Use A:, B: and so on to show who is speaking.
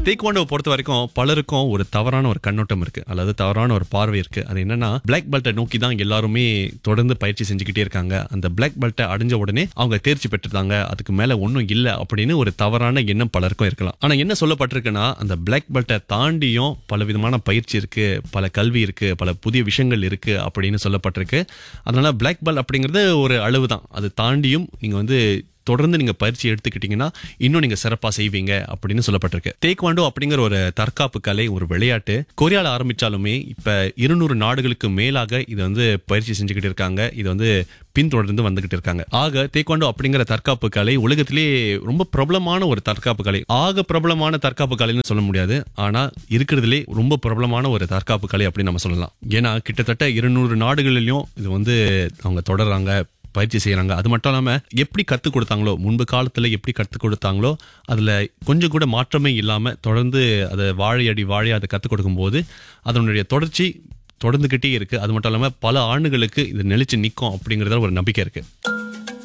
A: தேக்வாண்டோவை பொறுத்த வரைக்கும் பலருக்கும் ஒரு தவறான ஒரு கண்ணோட்டம் இருக்கு அல்லது தவறான ஒரு பார்வை இருக்கு அது என்னன்னா பிளாக் பெல்ட்டை நோக்கி தான் எல்லாருமே தொடர்ந்து பயிற்சி செஞ்சுக்கிட்டே இருக்காங்க அந்த பிளாக் பெல்ட்டை அடைஞ்ச உடனே அவங்க தேர்ச்சி பெற்றுட்டாங்க அதுக்கு மேல ஒன்றும் இல்லை அப்படின்னு ஒரு தவறான எண்ணம் பலருக்கும் இருக்கலாம் ஆனா என்ன சொல்லப்பட்டிருக்குன்னா அந்த பிளாக் பெல்ட்டை தாண்டியும் பல விதமான பயிற்சி இருக்கு பல கல்வி இருக்கு பல புதிய விஷயங்கள் இருக்கு அப்படின்னு சொல்லப்பட்டிருக்கு அதனால பிளாக் பெல்ட் அப்படிங்கிறது ஒரு அளவு தான் அது தாண்டியும் நீங்க வந்து தொடர்ந்து நீங்க பயிற்சி எடுத்துக்கிட்டீங்கன்னா இன்னும் நீங்க சிறப்பா செய்வீங்க அப்படின்னு சொல்லப்பட்டிருக்கு தேக்வாண்டோ அப்படிங்கிற ஒரு தற்காப்பு கலை ஒரு விளையாட்டு கொரியால ஆரம்பிச்சாலுமே இப்ப இருநூறு நாடுகளுக்கு மேலாக இது வந்து பயிற்சி செஞ்சுக்கிட்டு இருக்காங்க இது வந்து பின்தொடர்ந்து வந்துகிட்டு இருக்காங்க ஆக தேக்வாண்டோ அப்படிங்கிற தற்காப்பு கலை உலகத்திலே ரொம்ப பிரபலமான ஒரு தற்காப்பு கலை ஆக பிரபலமான தற்காப்பு கலைன்னு சொல்ல முடியாது ஆனா இருக்கிறதுலே ரொம்ப பிரபலமான ஒரு தற்காப்பு கலை அப்படின்னு நம்ம சொல்லலாம் ஏன்னா கிட்டத்தட்ட இருநூறு நாடுகளிலும் இது வந்து அவங்க தொடர்றாங்க பயிற்சி செய்யறாங்க அது மட்டும் இல்லாம எப்படி கத்துக் கொடுத்தாங்களோ முன்பு காலத்துல எப்படி கத்துக் கொடுத்தாங்களோ அதுல கொஞ்சம் கூட மாற்றமே இல்லாம தொடர்ந்து அதை வாழையடி வாழை அதை கத்துக் கொடுக்கும்போது அதனுடைய தொடர்ச்சி தொடர்ந்துகிட்டே இருக்கு அது மட்டும் இல்லாம பல ஆண்டுகளுக்கு இது நிலைச்சு நிற்கும் அப்படிங்கறதுல ஒரு நம்பிக்கை இருக்கு